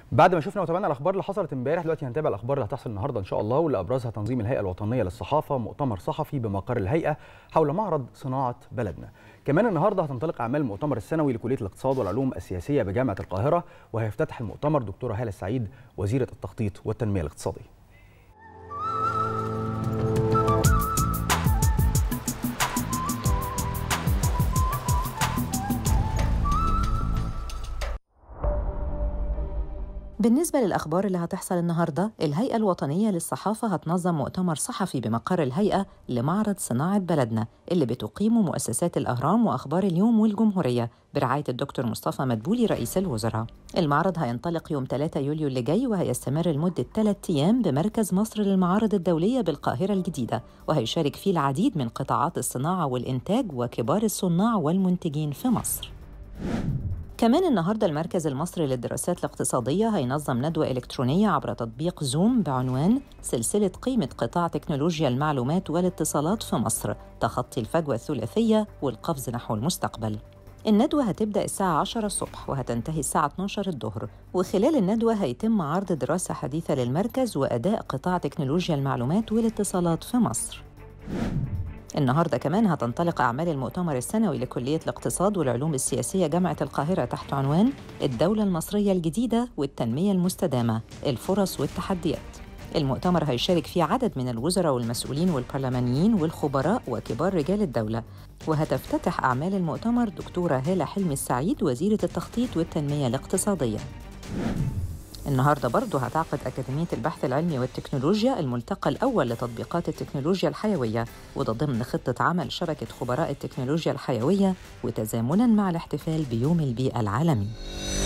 بعد ما شفنا وتابعنا الاخبار اللي حصلت امبارح دلوقتي هنتابع الاخبار اللي هتحصل النهارده ان شاء الله واللي ابرزها تنظيم الهيئه الوطنيه للصحافه مؤتمر صحفي بمقر الهيئه حول معرض صناعه بلدنا كمان النهارده هتنطلق اعمال المؤتمر السنوي لكليه الاقتصاد والعلوم السياسيه بجامعه القاهره وهيفتتح المؤتمر دكتوره هاله السعيد وزيره التخطيط والتنميه الاقتصاديه بالنسبة للأخبار اللي هتحصل النهاردة الهيئة الوطنية للصحافة هتنظم مؤتمر صحفي بمقر الهيئة لمعرض صناعة بلدنا اللي بتقيمه مؤسسات الأهرام وأخبار اليوم والجمهورية برعاية الدكتور مصطفى مدبولي رئيس الوزراء المعرض هينطلق يوم 3 يوليو اللي جاي وهيستمر لمدة 3 أيام بمركز مصر للمعارض الدولية بالقاهرة الجديدة وهيشارك فيه العديد من قطاعات الصناعة والإنتاج وكبار الصناع والمنتجين في مصر كمان النهاردة المركز المصري للدراسات الاقتصادية هينظم ندوة إلكترونية عبر تطبيق زوم بعنوان سلسلة قيمة قطاع تكنولوجيا المعلومات والاتصالات في مصر تخطي الفجوة الثلاثية والقفز نحو المستقبل الندوة هتبدأ الساعة 10 الصبح وهتنتهي الساعة 12 الظهر وخلال الندوة هيتم عرض دراسة حديثة للمركز وأداء قطاع تكنولوجيا المعلومات والاتصالات في مصر النهارده كمان هتنطلق أعمال المؤتمر السنوي لكلية الاقتصاد والعلوم السياسية جامعة القاهرة تحت عنوان الدولة المصرية الجديدة والتنمية المستدامة الفرص والتحديات المؤتمر هيشارك فيه عدد من الوزراء والمسؤولين والبرلمانيين والخبراء وكبار رجال الدولة وهتفتتح أعمال المؤتمر دكتورة هالة حلمي السعيد وزيرة التخطيط والتنمية الاقتصادية النهارده برضه هتعقد أكاديمية البحث العلمي والتكنولوجيا الملتقى الأول لتطبيقات التكنولوجيا الحيوية وده ضمن خطة عمل شبكة خبراء التكنولوجيا الحيوية وتزامنا مع الاحتفال بيوم البيئة العالمي.